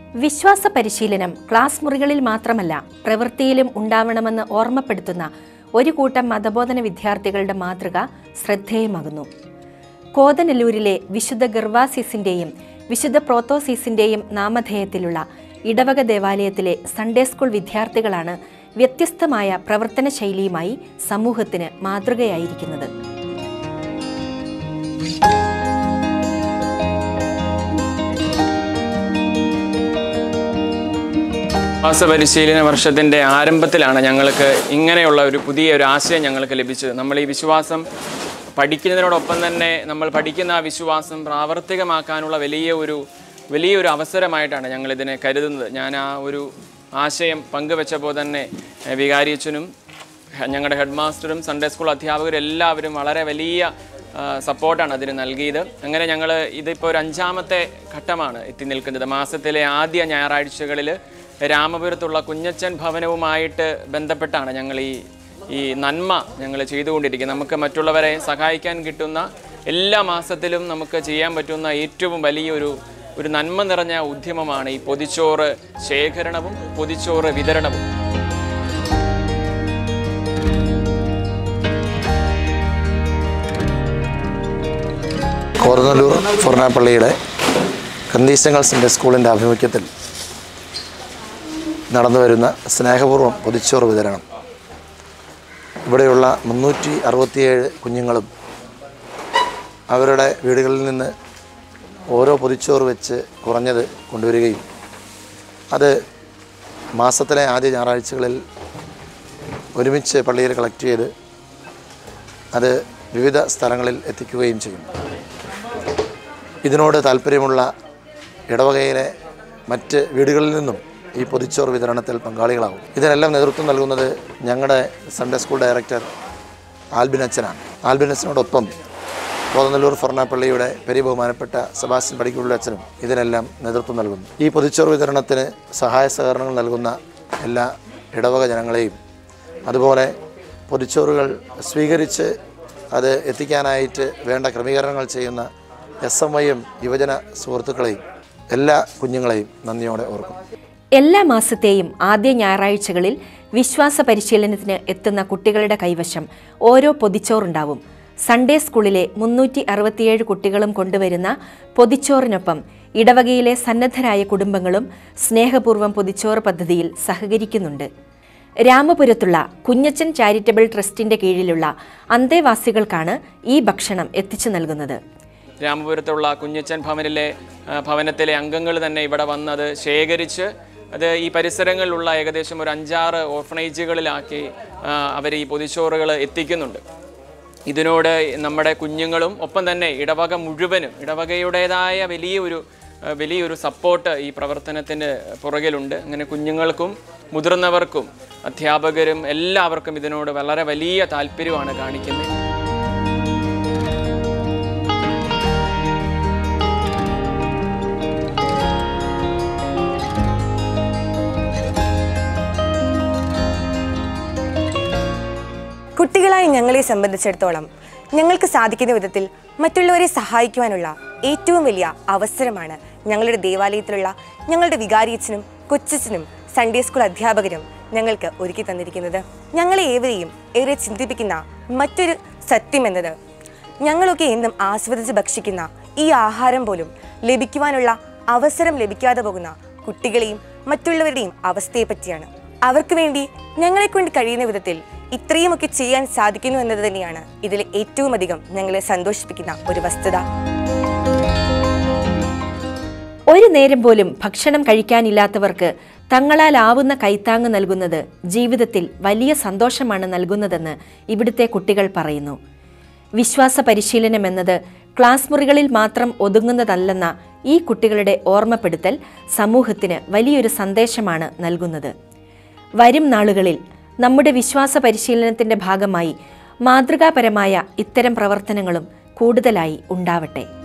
വിശ്വാസ പരിശീലനം ക്ലാസ് മുറികളിൽ മാത്രമല്ല പ്രവൃത്തിയിലും ഉണ്ടാവണമെന്ന് ഓർമ്മപ്പെടുത്തുന്ന ഒരു കൂട്ടം മതബോധന വിദ്യാർത്ഥികളുടെ മാതൃക ശ്രദ്ധേയമാകുന്നു കോതനല്ലൂരിലെ വിശുദ്ധ ഗർവാസീസിന്റെയും വിശുദ്ധ പ്രോത്തോസീസിന്റെയും നാമധേയത്തിലുള്ള ഇടവക ദേവാലയത്തിലെ സൺഡേ സ്കൂൾ വിദ്യാർത്ഥികളാണ് വ്യത്യസ്തമായ പ്രവർത്തന ശൈലിയുമായി സമൂഹത്തിന് മാതൃകയായിരിക്കുന്നത് വിശ്വാസപരിശീലന വർഷത്തിൻ്റെ ആരംഭത്തിലാണ് ഞങ്ങൾക്ക് ഇങ്ങനെയുള്ള ഒരു പുതിയ ഒരു ആശയം ഞങ്ങൾക്ക് ലഭിച്ചത് നമ്മൾ ഈ വിശ്വാസം പഠിക്കുന്നതിനോടൊപ്പം തന്നെ നമ്മൾ പഠിക്കുന്ന ആ വിശ്വാസം പ്രാവർത്തികമാക്കാനുള്ള വലിയ ഒരു വലിയൊരു അവസരമായിട്ടാണ് ഞങ്ങൾ ഇതിനെ കരുതുന്നത് ഞാൻ ആ ഒരു ആശയം പങ്കുവെച്ചപ്പോൾ തന്നെ എഹ്, വികാരിയച്ഛനും ഞങ്ങളുടെ ഹെഡ് മാസ്റ്ററും സൺഡേ സ്കൂൾ അധ്യാപകരും എല്ലാവരും വളരെ വലിയ ആ, സപ്പോർട്ടാണ് അതിന് നൽകിയത് അങ്ങനെ ഞങ്ങൾ ഇതിപ്പോൾ ഒരു അഞ്ചാമത്തെ ഘട്ടമാണ് എത്തി നിൽക്കുന്നത് മാസത്തിലെ ആദ്യ ഞായറാഴ്ചകളിൽ രാമപുരത്തുള്ള കുഞ്ഞച്ചൻ ഭവനവുമായിട്ട് ബന്ധപ്പെട്ടാണ് ഞങ്ങൾ ഈ ഈ നന്മ ഞങ്ങൾ ചെയ്തുകൊണ്ടിരിക്കുന്നത് നമുക്ക് മറ്റുള്ളവരെ സഹായിക്കാൻ കിട്ടുന്ന എല്ലാ മാസത്തിലും നമുക്ക് ചെയ്യാൻ പറ്റുന്ന ഏറ്റവും വലിയൊരു ഒരു നന്മ നിറഞ്ഞ ഉദ്യമമാണ് ഈ പൊതിച്ചോറ് ശേഖരണവും പൊതിച്ചോറ് വിതരണവും കോറനല്ലൂർ ഫൊർണാപ്പള്ളിയുടെ കന്തീശങ്ങൾ സെൻ്റ് സ്കൂളിൻ്റെ ആഭിമുഖ്യത്തിൽ നടന്നു വരുന്ന സ്നേഹപൂർവ്വം പൊതിച്ചോറ് വിതരണം ഇവിടെയുള്ള മുന്നൂറ്റി അറുപത്തിയേഴ് കുഞ്ഞുങ്ങളും അവരുടെ വീടുകളിൽ നിന്ന് ഓരോ പൊതിച്ചോറ് വെച്ച് കുറഞ്ഞത് കൊണ്ടുവരികയും അത് മാസത്തിലെ ആദ്യ ഞായറാഴ്ചകളിൽ ഒരുമിച്ച് പള്ളിയിൽ കളക്ട് ചെയ്ത് അത് വിവിധ സ്ഥലങ്ങളിൽ എത്തിക്കുകയും ചെയ്യും ഇതിനോട് താല്പര്യമുള്ള ഇടവകയിലെ മറ്റ് വീടുകളിൽ നിന്നും ഈ പൊതിച്ചോറ് വിതരണത്തിൽ പങ്കാളികളാവും ഇതിനെല്ലാം നേതൃത്വം നൽകുന്നത് ഞങ്ങളുടെ സൺഡേ സ്കൂൾ ഡയറക്ടർ ആൽബിൻ അച്ഛനാണ് ആൽബിൻ അച്ഛനോടൊപ്പം കോതനല്ലൂർ ഫൊർണാപ്പള്ളിയുടെ പെരി ബഹുമാനപ്പെട്ട സെബാസ്റ്റ്യൻ പടിക്കുള്ള അച്ഛനും ഇതിനെല്ലാം നേതൃത്വം നൽകുന്നു ഈ പൊതിച്ചോറ് വിതരണത്തിന് സഹായ സഹകരണങ്ങൾ നൽകുന്ന എല്ലാ ഇടവക ജനങ്ങളെയും അതുപോലെ പൊതിച്ചോറുകൾ സ്വീകരിച്ച് അത് എത്തിക്കാനായിട്ട് വേണ്ട ക്രമീകരണങ്ങൾ ചെയ്യുന്ന എസ് എം ഐയും യുവജന സുഹൃത്തുക്കളെയും എല്ലാ കുഞ്ഞുങ്ങളെയും നന്ദിയോടെ ഓർക്കും എല്ലാ മാസത്തെയും ആദ്യ ഞായറാഴ്ചകളിൽ വിശ്വാസ പരിശീലനത്തിന് എത്തുന്ന കുട്ടികളുടെ കൈവശം ഓരോ പൊതിച്ചോറുണ്ടാവും സൺഡേ സ്കൂളിലെ മുന്നൂറ്റി അറുപത്തിയേഴ് കുട്ടികളും കൊണ്ടുവരുന്ന പൊതിച്ചോറിനൊപ്പം ഇടവകയിലെ സന്നദ്ധരായ കുടുംബങ്ങളും സ്നേഹപൂർവ്വം പൊതിച്ചോറ് പദ്ധതിയിൽ സഹകരിക്കുന്നുണ്ട് രാമപുരത്തുള്ള കുഞ്ഞച്ചൻ ചാരിറ്റബിൾ ട്രസ്റ്റിന്റെ കീഴിലുള്ള അന്തേവാസികൾക്കാണ് ഈ ഭക്ഷണം എത്തിച്ചു നൽകുന്നത് രാമപുരത്തുള്ള കുഞ്ഞച്ചൻ ഭവനിലെ ആ, ഭവനത്തിലെ അംഗങ്ങൾ തന്നെ ഇവിടെ വന്നത് ശേഖരിച്ച് അത് ഈ പരിസരങ്ങളിലുള്ള ഏകദേശം ഒരു അഞ്ചാറ് ഓർഫനേജുകളിലാക്കി അവർ ഈ പൊതിച്ചോറുകൾ എത്തിക്കുന്നുണ്ട് ഇതിനോട് നമ്മുടെ കുഞ്ഞുങ്ങളും ഒപ്പം തന്നെ ഇടവക മുഴുവനും ഇടവകയുടേതായ വലിയൊരു ആ, വലിയൊരു സപ്പോർട്ട് ഈ പ്രവർത്തനത്തിന് പുറകിലുണ്ട് അങ്ങനെ കുഞ്ഞുങ്ങൾക്കും മുതിർന്നവർക്കും അധ്യാപകരും എല്ലാവർക്കും ഇതിനോട് വളരെ വലിയ താല്പര്യമാണ് കാണിക്കുന്നത് കുട്ടികളായ ഞങ്ങളെ സംബന്ധിച്ചിടത്തോളം ഞങ്ങൾക്ക് സാധിക്കുന്ന വിധത്തിൽ മറ്റുള്ളവരെ സഹായിക്കുവാനുള്ള ഏറ്റവും വലിയ അവസരമാണ് ഞങ്ങളുടെ ദേവാലയത്തിലുള്ള ഞങ്ങളുടെ വികാരിയച്ഛനും കൊച്ചച്ഛനും സൺഡേ സ്കൂൾ അധ്യാപകരും ഞങ്ങൾക്ക് ഒരുക്കി തന്നിരിക്കുന്നത് ഞങ്ങളെ ഏവരെയും ഏറെ ചിന്തിപ്പിക്കുന്ന മറ്റൊരു സത്യം എന്നത് ഞങ്ങളൊക്കെ എന്നും ആസ്വദിച്ച് ഭക്ഷിക്കുന്ന ഈ ആഹാരം പോലും ലഭിക്കുവാനുള്ള അവസരം ലഭിക്കാതെ പോകുന്ന കുട്ടികളെയും മറ്റുള്ളവരുടെയും അവസ്ഥയെ പറ്റിയാണ് അവർക്ക് വേണ്ടി ഞങ്ങളെ കൊണ്ട് കഴിയുന്ന വിധത്തിൽ ഇത്രയുമൊക്കെ ചെയ്യാൻ സാധിക്കുന്നു എന്നത് തന്നെയാണ് ഇതിൽ ഏറ്റവും അധികം ഞങ്ങളെ സന്തോഷിപ്പിക്കുന്ന ഒരു വസ്തുത ഒരു നേരം പോലും ഭക്ഷണം കഴിക്കാനില്ലാത്തവർക്ക് തങ്ങളാലാവുന്ന കൈത്താങ് നൽകുന്നത് ജീവിതത്തിൽ വലിയ സന്തോഷമാണ് നൽകുന്നതെന്ന് ഇവിടുത്തെ കുട്ടികൾ പറയുന്നു വിശ്വാസ പരിശീലനം എന്നത് ക്ലാസ് മുറികളിൽ മാത്രം ഒതുങ്ങുന്നതല്ലെന്ന ഈ കുട്ടികളുടെ ഓർമ്മപ്പെടുത്തൽ സമൂഹത്തിന് വലിയൊരു സന്ദേശമാണ് നൽകുന്നത് വരും നാളുകളിൽ നമ്മുടെ വിശ്വാസ പരിശീലനത്തിന്റെ ഭാഗമായി മാതൃകാപരമായ ഇത്തരം പ്രവർത്തനങ്ങളും കൂടുതലായി ഉണ്ടാവട്ടെ